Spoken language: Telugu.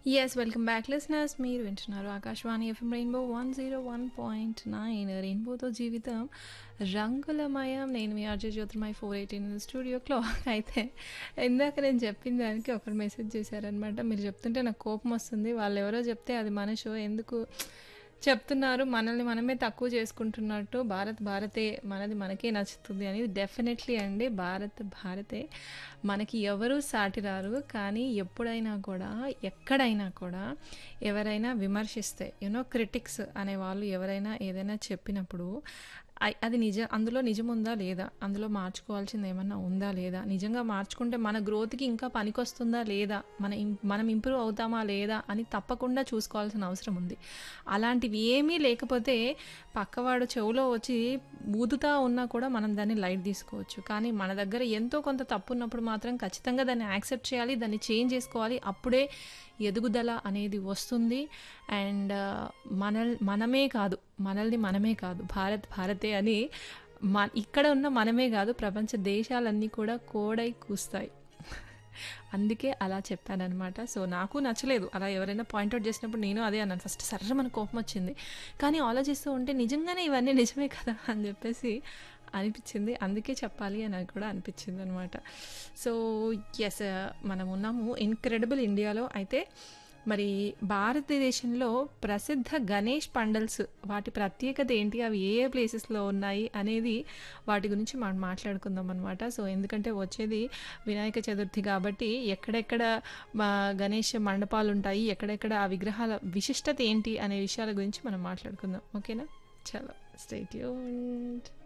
ఎస్ వెల్కమ్ బ్యాక్ లిసనర్స్ మీరు వింటున్నారు Akashvani FM rainbow one zero one point nine రెయిన్బోతో జీవితం రంగులమయం నేను మీ RJ Jyothirmai four eighteen studio clock అయితే ఇందాక నేను చెప్పిన దానికి ఒకరు మెసేజ్ చేశారనమాట మీరు చెప్తుంటే నాకు కోపం వస్తుంది వాళ్ళు ఎవరో చెప్తే అది మన షో ఎందుకు చెప్తున్నారు మనల్ని మనమే తక్కువ చేసుకుంటున్నట్టు భారత్ భారతే మనది మనకే నచ్చుతుంది అని డెఫినెట్లీ అండి భారత్ భారతే మనకి ఎవరు సాటి రారు కానీ ఎప్పుడైనా కూడా ఎక్కడైనా కూడా ఎవరైనా విమర్శిస్తే యూనో క్రిటిక్స్ అనే వాళ్ళు ఎవరైనా ఏదైనా చెప్పినప్పుడు అ- అది నిజ అందులో నిజం ఉందా లేదా అందులో మార్చుకోవాల్సింది ఏమన్నా ఉందా లేదా నిజంగా మార్చుకుంటే మన గ్రోత్కి ఇంకా పనికొస్తుందా లేదా మన ఇం- మనం ఇంప్రూవ్ అవుతామా లేదా అని తప్పకుండా చూసుకోవాల్సిన అవసరం ఉంది అలాంటివి ఏమీ లేకపోతే పక్కవాడు చెవులో వచ్చి ఊదుతా ఉన్నా కూడా మనం దాన్ని లైట్ తీసుకోవచ్చు కానీ మన దగ్గర ఎంతో కొంత తప్పు ఉన్నప్పుడు మాత్రం ఖచ్చితంగా దాన్ని యాక్సెప్ట్ చేయాలి దాన్ని చేంజ్ చేసుకోవాలి అప్పుడే ఎదుగుదల అనేది వస్తుంది అండ్ మన మనమే కాదు మనల్ని మనమే కాదు భారత్ భారతే అని మ ఇక్కడ ఉన్న మనమే కాదు ప్రపంచ దేశాలన్నీ కూడా కోడై కూస్తాయి అందుకే అలా చెప్పానన్నమాట సో నాకు నచ్చలేదు అలా ఎవరైనా పాయింట్అవుట్ చేసినప్పుడు నేను అదే అన్నాను ఫస్ట్ సర్ర మన కోపం వచ్చింది కానీ ఆలోచిస్తూ ఉంటే నిజంగానే ఇవన్నీ నిజమే కదా అని చెప్పేసి అనిపించింది అందుకే చెప్పాలి అని నాకు కూడా అనిపించింది అనమాట సో ఎస్ మనం ఉన్నాము ఇన్క్రెడిబుల్ ఇండియాలో అయితే మరి భారతదేశంలో ప్రసిద్ధ గణేష్ పండల్స్ వాటి ప్రత్యేకత ఏంటి అవి ఏ ఏ ప్లేసెస్లో ఉన్నాయి అనేది వాటి గురించి మనం మాట్లాడుకుందాం అనమాట సో ఎందుకంటే వచ్చేది వినాయక చతుర్థి కాబట్టి ఎక్కడెక్కడ మా గణేష్ మండపాలు ఉంటాయి ఎక్కడెక్కడ ఆ విగ్రహాల విశిష్టత ఏంటి అనే విషయాల గురించి మనం మాట్లాడుకుందాం ఓకేనా చలో స్టేట్